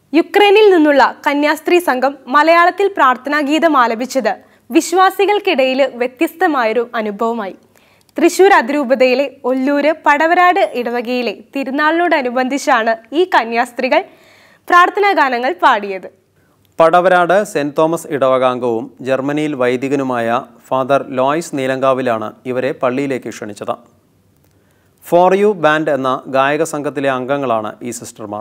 യുക്രൈനിൽ നിന്നുള്ള കന്യാസ്ത്രീ സംഘം മലയാളത്തിൽ പ്രാർത്ഥനാഗീതം ആലപിച്ചത് വിശ്വാസികൾക്കിടയിൽ വ്യത്യസ്തമായൊരു അനുഭവമായി തൃശൂർ അതിരൂപതയിലെ ഒല്ലൂര് പടവരാട് ഇടവകയിലെ തിരുനാളിനോടനുബന്ധിച്ചാണ് ഈ കന്യാസ്ത്രീകൾ പ്രാർത്ഥനാ ഗാനങ്ങൾ പാടിയത് പടവരാട് സെന്റ് തോമസ് ഇടവകാംഗവും ജർമ്മനിയിൽ വൈദികനുമായ ഫാദർ ലോയ്സ് നീലങ്കാവിലാണ് ഇവരെ പള്ളിയിലേക്ക് ക്ഷണിച്ചത് ഫോർ യു ബാൻഡ് എന്ന ഗായക സംഘത്തിലെ അംഗങ്ങളാണ് ഈ സിസ്റ്റർമാർ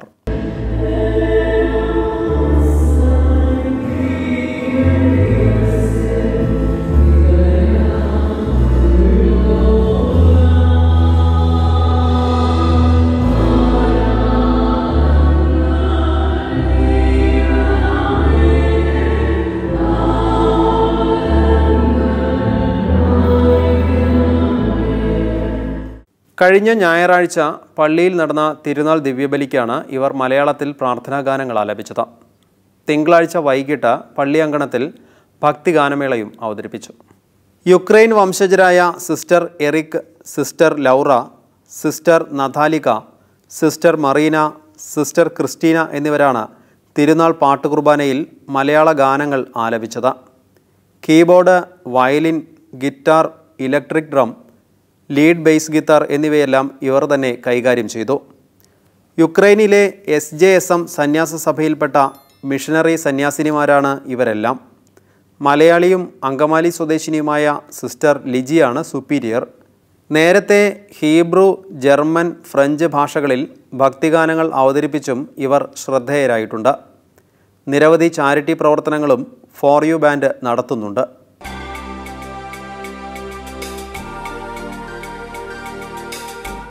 കഴിഞ്ഞ ഞായറാഴ്ച പള്ളിയിൽ നടന്ന തിരുനാൾ ദിവ്യബലിക്കാണ് ഇവർ മലയാളത്തിൽ പ്രാർത്ഥനാ ഗാനങ്ങൾ ആലപിച്ചത് തിങ്കളാഴ്ച വൈകിട്ട് പള്ളി അങ്കണത്തിൽ ഭക്തിഗാനമേളയും അവതരിപ്പിച്ചു യുക്രൈൻ വംശജരായ sister Eric sister Laura sister Nathalika sister Marina sister Christina എന്നിവരാണ് തിരുനാൾ പാട്ടുകുർബാനയിൽ മലയാള ഗാനങ്ങൾ ആലപിച്ചത് keyboard violin guitar electric drum lead bass guitar എന്നിവയെല്ലാം ഇവർ തന്നെ കൈകാര്യം ചെയ്തു യുക്രൈനിലെ എസ് ജെ എസ് എം സന്യാസ സഭയിൽപ്പെട്ട മിഷനറി സന്യാസിനിമാരാണ് ഇവരെല്ലാം മലയാളിയും അങ്കമാലി സ്വദേശിനിയുമായ സിസ്റ്റർ ലിജിയാണ് സുപ്പീരിയർ നേരത്തെ ഹീബ്രു ജർമ്മൻ ഫ്രഞ്ച് ഭാഷകളിൽ ഭക്തിഗാനങ്ങൾ അവതരിപ്പിച്ചും ഇവർ ശ്രദ്ധേയരായിട്ടുണ്ട് നിരവധി ചാരിറ്റി പ്രവർത്തനങ്ങളും ഫോർ യു ബാൻഡ് നടത്തുന്നുണ്ട്